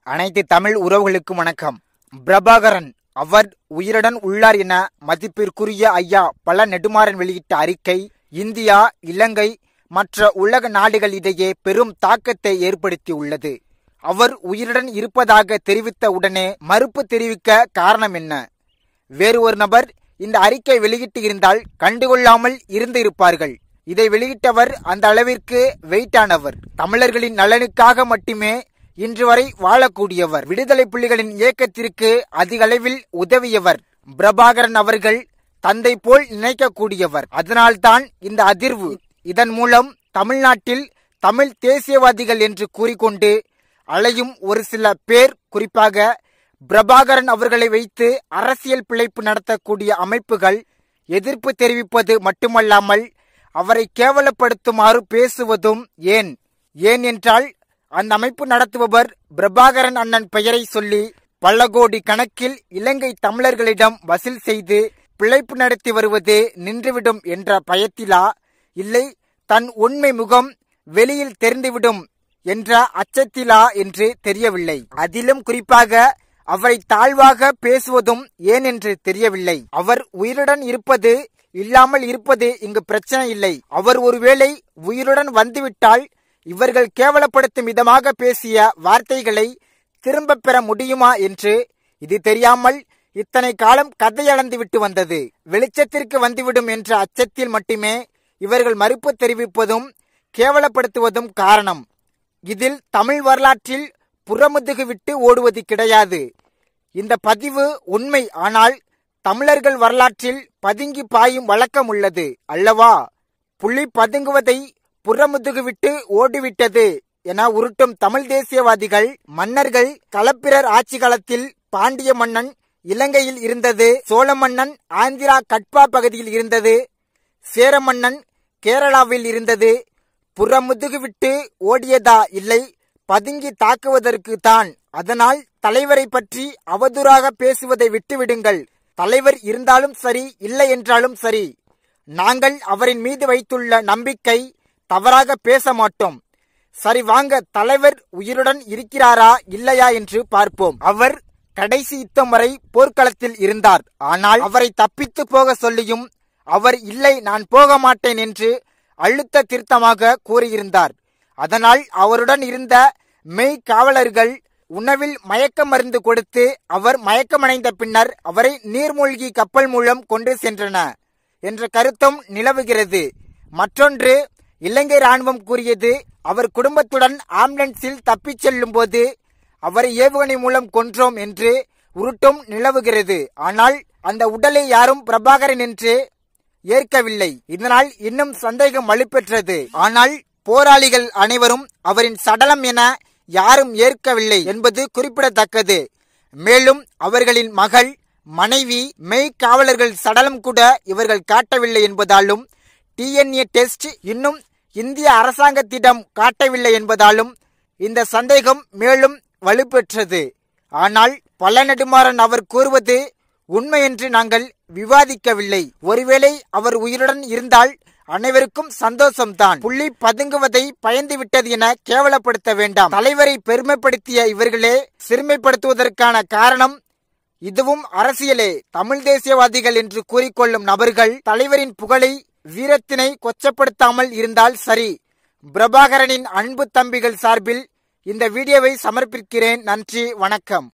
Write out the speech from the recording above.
அனைத்து தமிழ் உறவுகளுக்கும் வணக்கம் பிரபாகரன் அவர் உயிருடன் உள்ளார் என மதிப்பிற்குரிய ஐயா பல நெடுமாறன் வெளியிட்ட அறிக்கை இந்தியா இலங்கை மற்ற உலக நாடுகளிடையே பெரும் தாக்கத்தை ஏற்படுத்தியுள்ளது அவர் உயிருடன் இருப்பதாக தெரிவித்த உடனே மறுப்பு தெரிவிக்க காரணம் என்ன வேறு ஒரு நபர் இந்த அறிக்கை வெளியிட்டு இருந்தால் கண்டுகொள்ளாமல் இருந்து இருப்பார்கள் இதை வெளியிட்டவர் அந்த அளவிற்கு வெயிட்டானவர் தமிழர்களின் நலனுக்காக மட்டுமே இன்று வரை வாழக்கூடியவர் விடுதலை புலிகளின் இயக்கத்திற்கு அதிக அளவில் உதவியவர் பிரபாகரன் அவர்கள் தந்தை போல் நினைக்கக்கூடியவர் அதனால்தான் இந்த அதிர்வு இதன் மூலம் தமிழ்நாட்டில் தமிழ் தேசியவாதிகள் என்று கூறிக்கொண்டு அலையும் ஒரு சில பேர் குறிப்பாக பிரபாகரன் அவர்களை வைத்து அரசியல் பிழைப்பு நடத்தக்கூடிய அமைப்புகள் எதிர்ப்பு தெரிவிப்பது மட்டுமல்லாமல் அவரை கேவலப்படுத்துமாறு பேசுவதும் ஏன் ஏன் என்றால் அந்த அமைப்பு நடத்துபவர் பிரபாகரன் அண்ணன் பெயரை சொல்லி பல கோடி கணக்கில் இலங்கை தமிழர்களிடம் வசூல் செய்து பிழைப்பு நடத்தி வருவது நின்றுவிடும் என்ற பயத்திலா இல்லை தன் உண்மை முகம் வெளியில் தெரிந்துவிடும் என்ற அச்சத்திலா என்று தெரியவில்லை அதிலும் குறிப்பாக அவரை தாழ்வாக பேசுவதும் ஏன் என்று தெரியவில்லை அவர் உயிருடன் இருப்பது இல்லாமல் இருப்பது இங்கு பிரச்சனை இல்லை அவர் ஒருவேளை உயிருடன் வந்துவிட்டால் இவர்கள் கேவலப்படுத்தும் விதமாக பேசிய வார்த்தைகளை திரும்ப பெற முடியுமா என்று இது தெரியாமல் இத்தனை காலம் கதையளந்து விட்டு வந்தது வெளிச்சத்திற்கு வந்துவிடும் என்ற அச்சத்தில் மட்டுமே இவர்கள் மறுப்பு தெரிவிப்பதும் கேவலப்படுத்துவதும் காரணம் இதில் தமிழ் வரலாற்றில் புறமுதுகு விட்டு ஓடுவது கிடையாது இந்த பதிவு உண்மை ஆனால் தமிழர்கள் வரலாற்றில் பதுங்கி பாயும் வழக்கம் உள்ளது அல்லவா புள்ளி பதுங்குவதை புறமுதுகு விட்டு ஓடிவிட்டது என உருட்டும் தமிழ் தேசியவாதிகள் மன்னர்கள் களப்பிரர் ஆட்சி காலத்தில் பாண்டிய மன்னன் இலங்கையில் இருந்தது சோழ மன்னன் ஆந்திரா கட்பா பகுதியில் இருந்தது சேர மன்னன் கேரளாவில் இருந்தது புறமுதுகு விட்டு ஓடியதா இல்லை பதுங்கி தாக்குவதற்கு தான் அதனால் தலைவரை பற்றி அவதூறாக பேசுவதை விட்டுவிடுங்கள் தலைவர் இருந்தாலும் சரி இல்லை என்றாலும் சரி நாங்கள் அவரின் மீது வைத்துள்ள நம்பிக்கை தவறாக பேச மாட்டோம் சரி வாங்க தலைவர் உயிருடன் இருக்கிறாரா இல்லையா என்று பார்ப்போம் அவர் கடைசி யுத்தம் வரை போர்க்களத்தில் இருந்தார் ஆனால் அவரை தப்பித்து போக சொல்லியும் அவர் இல்லை நான் போக மாட்டேன் என்று அழுத்த திருத்தமாக கூறியிருந்தார் அதனால் அவருடன் இருந்த மெய் காவலர்கள் உணவில் மயக்க மருந்து கொடுத்து அவர் மயக்கமடைந்த பின்னர் அவரை நீர்மூழ்கி கப்பல் மூலம் கொண்டு சென்றன என்ற கருத்தும் நிலவுகிறது மற்றொன்று இலங்கை ராணுவம் கூறியது அவர் குடும்பத்துடன் ஆம்புலன்ஸில் தப்பிச் செல்லும் போது அவரை ஏவுகணை மூலம் கொன்றோம் என்று உருட்டும் நிலவுகிறது ஆனால் அந்த உடலை யாரும் பிரபாகரன் என்று ஏற்கவில்லை இதனால் இன்னும் சந்தேகம் வலுப்பெற்றது ஆனால் போராளிகள் அனைவரும் அவரின் சடலம் என யாரும் ஏற்கவில்லை என்பது குறிப்பிடத்தக்கது மேலும் அவர்களின் மகள் மனைவி மெய் காவலர்கள் சடலம் கூட இவர்கள் காட்டவில்லை என்பதாலும் டிஎன்ஏ டெஸ்ட் இன்னும் இந்திய அரசாங்கத்திடம் காட்டவில்லை என்பதாலும் இந்த சந்தேகம் மேலும் வலுப்பெற்றது ஆனால் பல நெடுமாறன் அவர் கூறுவது உண்மை என்று நாங்கள் விவாதிக்கவில்லை ஒருவேளை அவர் உயிருடன் இருந்தால் அனைவருக்கும் சந்தோஷம்தான் புள்ளி பதுங்குவதை பயந்து விட்டது என கேவலப்படுத்த வேண்டாம் தலைவரை பெருமைப்படுத்திய இவர்களே சிறுமைப்படுத்துவதற்கான காரணம் இதுவும் அரசியலே தமிழ் தேசியவாதிகள் என்று கூறிக்கொள்ளும் நபர்கள் தலைவரின் புகழை வீரத்தினை கொச்சப்படுத்தாமல் இருந்தால் சரி பிரபாகரனின் அன்பு தம்பிகள் சார்பில் இந்த வீடியோவை சமர்ப்பிக்கிறேன் நன்றி வணக்கம்